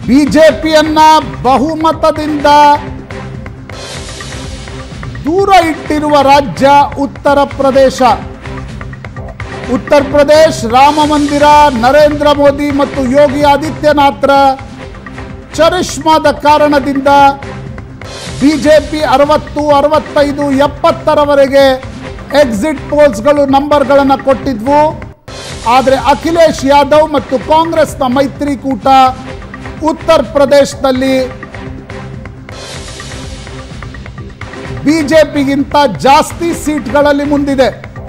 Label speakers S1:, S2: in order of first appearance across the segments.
S1: ಬಿಜೆಪಿಯನ್ನ ಬಹುಮತದಿಂದ ದೂರ ಇಟ್ಟಿರುವ ರಾಜ್ಯ ಉತ್ತರ ಪ್ರದೇಶ ಉತ್ತರ ಪ್ರದೇಶ್ ರಾಮ ಮಂದಿರ ನರೇಂದ್ರ ಮೋದಿ ಮತ್ತು ಯೋಗಿ ಆದಿತ್ಯನಾಥ್ರ ಚರಿಷ್ಮಾದ ಕಾರಣದಿಂದ ಬಿಜೆಪಿ ಅರವತ್ತು ಅರವತ್ತೈದು ಎಪ್ಪತ್ತರವರೆಗೆ ಎಕ್ಸಿಟ್ ಪೋಲ್ಸ್ಗಳು ನಂಬರ್ಗಳನ್ನು ಕೊಟ್ಟಿದ್ವು ಆದರೆ ಅಖಿಲೇಶ್ ಯಾದವ್ ಮತ್ತು ಕಾಂಗ್ರೆಸ್ನ ಮೈತ್ರಿಕೂಟ ಉತ್ತರ ಪ್ರದೇಶದಲ್ಲಿ ಬಿಜೆಪಿಗಿಂತ ಜಾಸ್ತಿ ಸೀಟ್ಗಳಲ್ಲಿ ಮುಂದಿದೆ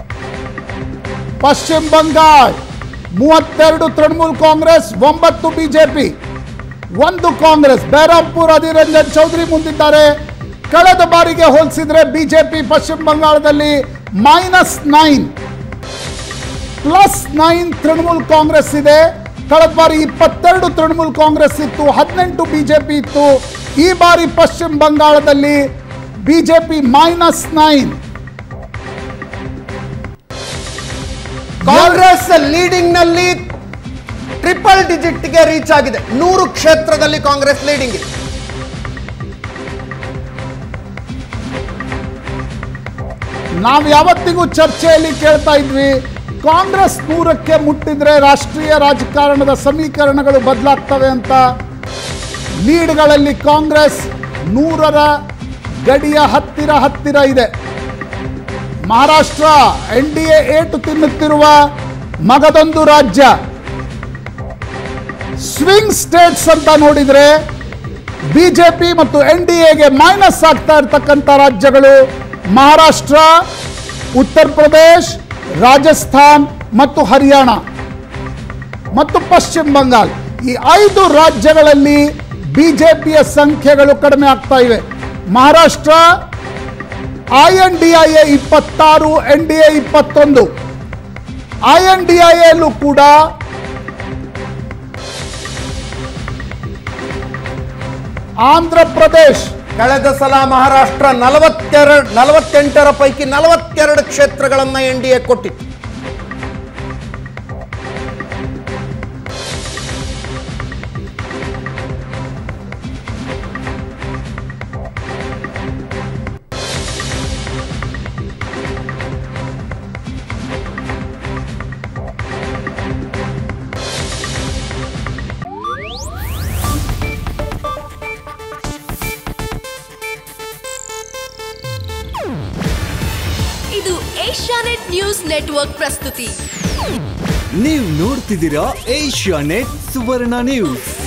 S1: ಪಶ್ಚಿಮ ಬಂಗಾಳ ಮೂವತ್ತೆರಡು ತೃಣಮೂಲ್ ಕಾಂಗ್ರೆಸ್ ಒಂಬತ್ತು ಬಿಜೆಪಿ ಒಂದು ಕಾಂಗ್ರೆಸ್ ಬೇರಾಂಪುರ್ ಅಧೀರ್ ರಂಜನ್ ಚೌಧರಿ ಮುಂದಿದ್ದಾರೆ ಕಳೆದ ಬಾರಿಗೆ ಹೋಲಿಸಿದ್ರೆ ಬಿಜೆಪಿ ಪಶ್ಚಿಮ ಬಂಗಾಳದಲ್ಲಿ minus nine plus nine Trinamool Congress ಇದೆ ಕಳೆದ ಬಾರಿ ಇಪ್ಪತ್ತೆರಡು ತೃಣಮೂಲ್ ಕಾಂಗ್ರೆಸ್ ಇತ್ತು ಹದಿನೆಂಟು ಬಿಜೆಪಿ ಇತ್ತು ಈ ಬಾರಿ ಪಶ್ಚಿಮ ಬಂಗಾಳದಲ್ಲಿ BJP minus nine
S2: Congress leading ನಲ್ಲಿ ಟ್ರಿಪಲ್ ಡಿಜಿಟ್ ಗೆ ರೀಚ್ ಆಗಿದೆ ನೂರು ಕ್ಷೇತ್ರದಲ್ಲಿ ಕಾಂಗ್ರೆಸ್ ಲೀಡಿಂಗ್ ಇದೆ
S1: ನಾವು ಯಾವತ್ತಿಗೂ ಚರ್ಚೆಯಲ್ಲಿ ಕೇಳ್ತಾ ಇದ್ವಿ ಕಾಂಗ್ರೆಸ್ ನೂರಕ್ಕೆ ಮುಟ್ಟಿದ್ರೆ ರಾಷ್ಟ್ರೀಯ ರಾಜಕಾರಣದ ಸಮೀಕರಣಗಳು ಬದಲಾಗ್ತವೆ ಅಂತ ಲೀಡ್ಗಳಲ್ಲಿ ಕಾಂಗ್ರೆಸ್ ನೂರರ ಗಡಿಯ ಹತ್ತಿರ ಹತ್ತಿರ ಇದೆ ಮಹಾರಾಷ್ಟ್ರ ಎನ್ ಡಿ ಎ ಏಟು ತಿನ್ನುತ್ತಿರುವ ಮಗದೊಂದು ರಾಜ್ಯ ಸ್ವಿಂಗ್ ಸ್ಟೇಟ್ಸ್ ಅಂತ ನೋಡಿದ್ರೆ ಬಿಜೆಪಿ ಮತ್ತು ಎನ್ ಡಿ ಎಗೆ ಮೈನಸ್ ಆಗ್ತಾ ಇರ್ತಕ್ಕಂಥ ರಾಜ್ಯಗಳು ಮಹಾರಾಷ್ಟ್ರ ಉತ್ತರ ಪ್ರದೇಶ್ ರಾಜಸ್ಥಾನ್ ಮತ್ತು ಹರಿಯಾಣ ಮತ್ತು ಪಶ್ಚಿಮ ಬಂಗಾಲ್ ಈ ಐದು ರಾಜ್ಯಗಳಲ್ಲಿ ಬಿಜೆಪಿಯ ಸಂಖ್ಯೆಗಳು ಕಡಿಮೆ ಆಗ್ತಾ ಇವೆ Maharashtra I N D I A ಇಪ್ಪತ್ತಾರು ಎನ್ ಡಿ ಎ ಇಪ್ಪತ್ತೊಂದು ಐ ಎನ್ ಡಿ ಐ ಎಲ್ಲೂ ಕೂಡ ಆಂಧ್ರ ಪ್ರದೇಶ್
S2: ಕಳೆದ ಸಲ ಮಹಾರಾಷ್ಟ್ರ ನಲವತ್ತೆರಡು ನಲವತ್ತೆಂಟರ ಪೈಕಿ ನಲವತ್ತೆರಡು ಕ್ಷೇತ್ರಗಳನ್ನ ಎನ್ ಡಿ ಎ ಕೊಟ್ಟಿತ್ತು
S3: ಇದು ಏಷ್ಯಾನೆಟ್ ನ್ಯೂಸ್ ನೆಟ್ವರ್ಕ್ ಪ್ರಸ್ತುತಿ
S4: ನೀವು ನೋಡ್ತಿದ್ದೀರಾ ಏಷ್ಯಾ ನೆಟ್ ಸುವರ್ಣ ನ್ಯೂಸ್